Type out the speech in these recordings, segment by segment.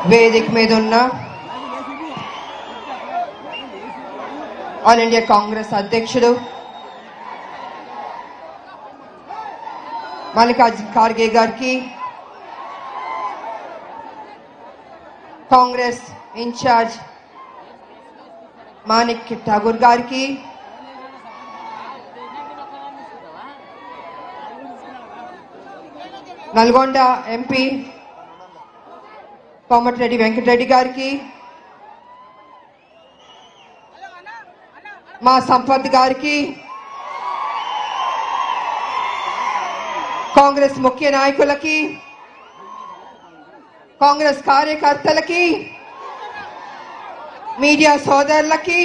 వేదిక మీద ఉన్న ఆల్ ఇండియా కాంగ్రెస్ అధ్యక్షుడు మల్లికార్జున్ ఖార్గే గారికి కాంగ్రెస్ ఇన్ఛార్జ్ మాణిక్ ఠాగూర్ గారికి నల్గొండ ఎంపీ కోమటిరెడ్డి వెంకటరెడ్డి గారికి మా సంపత్ గారికి కాంగ్రెస్ ముఖ్య నాయకులకి కాంగ్రెస్ కార్యకర్తలకి మీడియా సోదరులకి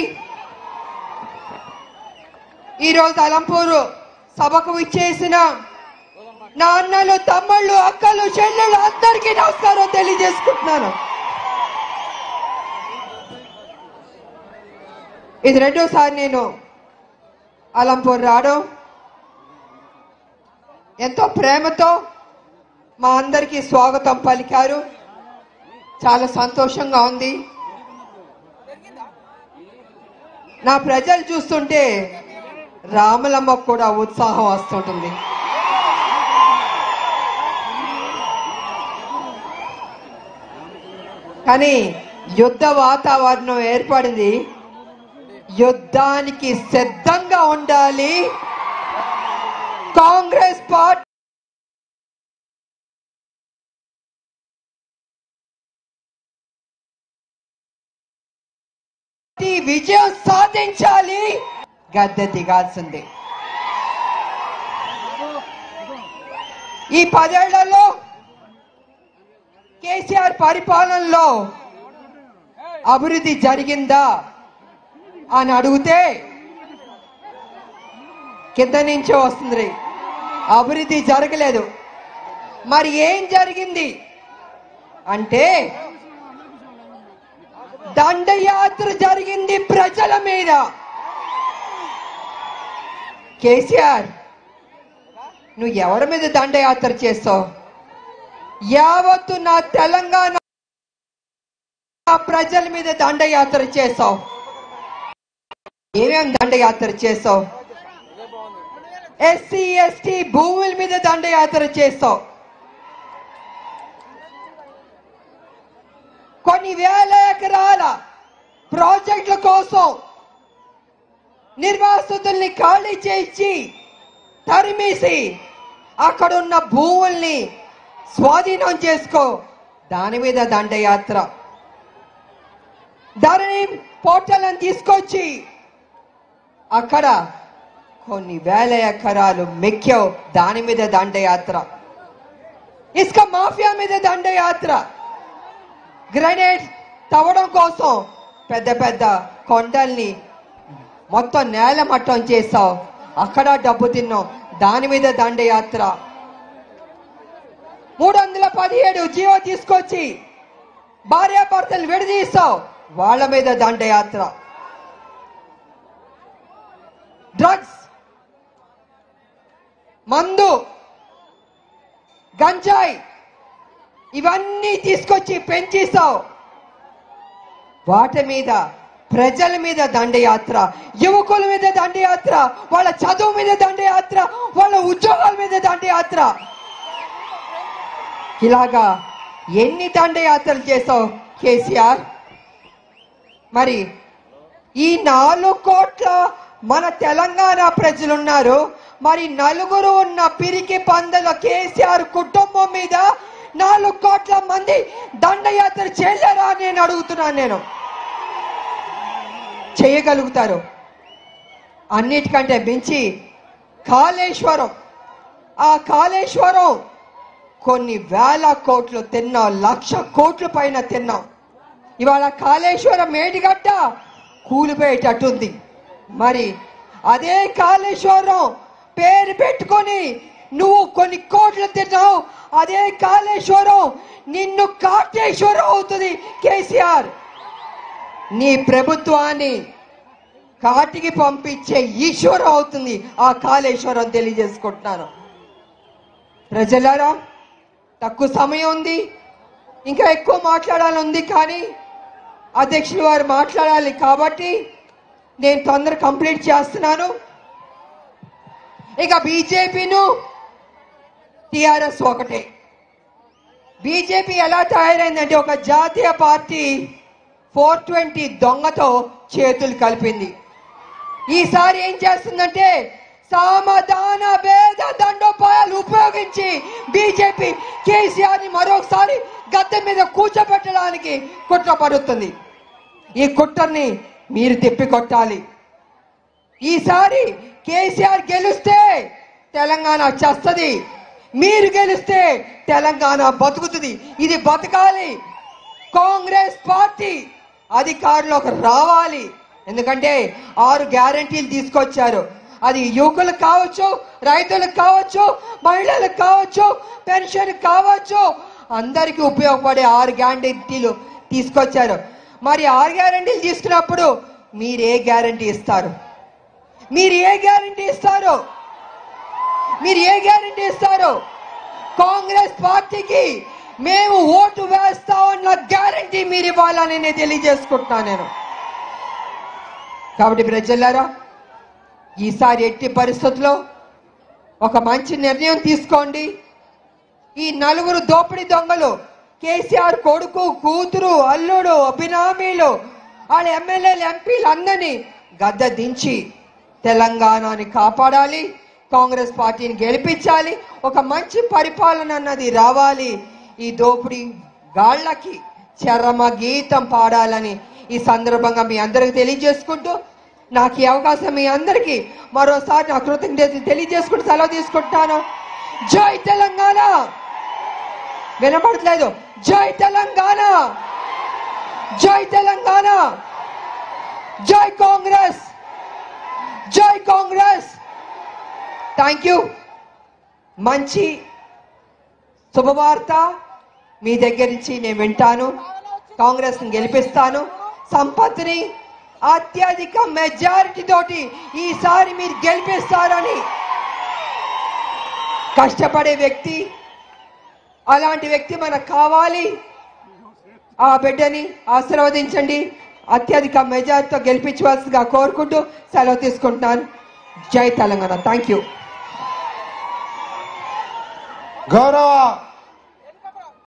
ఈరోజు అలంపూరు సభకు ఇచ్చేసిన నా అన్నలు తమ్ముళ్ళు అక్కలు చెల్లెళ్ళు అందరికీ నమస్కారం తెలియజేసుకుంటున్నాను ఇది రెండోసారి నేను అలంపూర్ రావడం ఎంతో ప్రేమతో మా అందరికీ స్వాగతం పలికారు చాలా సంతోషంగా ఉంది నా ప్రజలు చూస్తుంటే రామలమ్మకు కూడా ఉత్సాహం వస్తుంటుంది కానీ యుద్ధ వాతావరణం ఏర్పడింది యుద్ధానికి సిద్ధంగా ఉండాలి కాంగ్రెస్ పార్టీ విజయం సాధించాలి గద్దె దిగాల్సిందే ఈ పదేళ్లలో కేసీఆర్ పరిపాలనలో అభివృద్ధి జరిగిందా అని అడిగితే కింద నుంచే వస్తుంది అభివృద్ధి జరగలేదు మరి ఏం జరిగింది అంటే దండయాత్ర జరిగింది ప్రజల మీద కేసీఆర్ నువ్వు ఎవరి మీద దండయాత్ర చేస్తావు యావత్తు నా తెలంగాణ ప్రజల మీద దండయాత్ర చేసావు ఏమేం దండయాత్ర చేసావు ఎస్సీ ఎస్టీ భూముల మీద దండయాత్ర చేస్తావు కొన్ని వేల ఎకరాల ప్రాజెక్టుల కోసం నిర్వాసితుల్ని ఖాళీ చేయించి తరిమేసి అక్కడున్న భూముల్ని స్వాధీనం చేసుకో దాని మీద దండయాత్ర ధరణి పోర్టలను తీసుకొచ్చి అక్కడ కొన్ని వేల ఎకరాలు మెక్కావు దాని మీద దండయాత్ర ఇసుక మాఫియా మీద దండయాత్ర గ్రనేడ్ తవ్వడం కోసం పెద్ద పెద్ద కొండల్ని మొత్తం నేల మట్టం చేసావు అక్కడ డబ్బు తిన్నావు దాని మీద దండయాత్ర మూడు వందల పదిహేడు జియో తీసుకొచ్చి భార్యాభర్తలు విడదీస్తావు వాళ్ళ మీద దండయాత్ర డ్రగ్స్ మందు గంజాయి ఇవన్నీ తీసుకొచ్చి పెంచేసావు వాటి మీద ప్రజల మీద దండయాత్ర యువకుల మీద దండయాత్ర వాళ్ళ చదువు మీద దండయాత్ర వాళ్ళ ఉద్యోగాల మీద దండయాత్ర ఇలాగా ఎన్ని దండయాత్రలు చేసావు కేసీఆర్ మరి ఈ నాలుగు కోట్ల మన తెలంగాణ ప్రజలున్నారు మరి నలుగురు ఉన్న పిరికి పందల కేసీఆర్ కుటుంబం మీద నాలుగు కోట్ల మంది దండయాత్ర చేయలేరా అని నేను అడుగుతున్నాను నేను చేయగలుగుతారు అన్నిటికంటే మించి కాళేశ్వరం ఆ కాళేశ్వరం కొన్ని వేల కోట్లు తిన్నాం లక్ష కోట్ల పైన తిన్నాం ఇవాళ కాళేశ్వరం మేడిగడ్డ కూలిపోయేటట్టుంది మరి అదే కాళేశ్వరం పేరు పెట్టుకొని నువ్వు కొన్ని కోట్లు తిన్నావు అదే కాళేశ్వరం నిన్ను కాటేశ్వరం అవుతుంది కేసీఆర్ నీ ప్రభుత్వాన్ని కాటికి పంపించే ఈశ్వరం అవుతుంది ఆ కాళేశ్వరం తెలియజేసుకుంటున్నాను ప్రజలారా తక్కువ సమయం ఉంది ఇంకా ఎక్కువ మాట్లాడాలని ఉంది కానీ అధ్యక్షులు వారు మాట్లాడాలి కాబట్టి నేను తొందర కంప్లీట్ చేస్తున్నాను ఇక బీజేపీను టిఆర్ఎస్ ఒకటే బీజేపీ ఎలా తయారైందంటే ఒక జాతీయ పార్టీ ఫోర్ ట్వంటీ దొంగతో చేతులు కలిపింది ఈసారి ఏం చేస్తుందంటే సామధాన భేద దండోపాయాలు ఉపయోగించి బీజేపీ కేసీఆర్ ని మరొకసారి గద్దె మీద కూర్చోబెట్టడానికి కుట్ర పడుతుంది ఈ కుట్రని మీరు తిప్పికొట్టాలి ఈసారి కేసీఆర్ గెలిస్తే తెలంగాణ చేస్తుంది మీరు గెలిస్తే తెలంగాణ బతుకుతుంది ఇది బతకాలి కాంగ్రెస్ పార్టీ అధికారంలోకి రావాలి ఎందుకంటే ఆరు గ్యారంటీలు తీసుకొచ్చారు అది యువకులకు కావచ్చు రైతులకు కావచ్చు మహిళలకు కావచ్చు పెన్షన్ కావచ్చు అందరికీ ఉపయోగపడే ఆరు గ్యారంటీలు తీసుకొచ్చారు మరి ఆరు గ్యారంటీలు తీసుకున్నప్పుడు మీరు ఏ గ్యారంటీ ఇస్తారు మీరు ఏ గ్యారంటీ ఇస్తారు మీరు ఏ గ్యారంటీ ఇస్తారు కాంగ్రెస్ పార్టీకి మేము ఓటు వేస్తామన్న గ్యారంటీ మీరు ఇవ్వాలని నేను తెలియజేసుకుంటున్నాను నేను కాబట్టి ప్రజలారా ఈసారి ఎట్టి పరిస్థితుల్లో ఒక మంచి నిర్ణయం తీసుకోండి ఈ నలుగురు దోపిడీ దొంగలు కేసీఆర్ కొడుకు కూతురు అల్లుడు అభినామీలు వాళ్ళ ఎమ్మెల్యేలు ఎంపీలు అందరినీ గద్ద దించి తెలంగాణని కాపాడాలి కాంగ్రెస్ పార్టీని గెలిపించాలి ఒక మంచి పరిపాలన అన్నది రావాలి ఈ దోపిడీ గాళ్ళకి చరమ గీతం పాడాలని ఈ సందర్భంగా మీ అందరికి తెలియజేసుకుంటూ నాకు ఈ అవకాశం మీ అందరికీ మరోసారి నా కృతజ్ఞతలు తెలియజేసుకుంటూ సెలవు తీసుకుంటాను జై తెలంగాణ వినపడట్లేదు జై తెలంగాణ జై తెలంగాణ జై కాంగ్రెస్ జై కాంగ్రెస్ థ్యాంక్ యూ మంచి శుభవార్త మీ దగ్గర నుంచి నేను వింటాను కాంగ్రెస్ గెలిపిస్తాను సంపత్ని అత్యధిక మెజారిటీ తోటి ఈసారి మీరు గెలిపిస్తారని కష్టపడే వ్యక్తి అలాంటి వ్యక్తి మనకు కావాలి ఆ బిడ్డని ఆశీర్వదించండి అత్యధిక మెజార్టీతో గెలిపించవలసిగా కోరుకుంటూ సెలవు తీసుకుంటున్నాను జై తెలంగాణ థ్యాంక్ యూ గౌరవ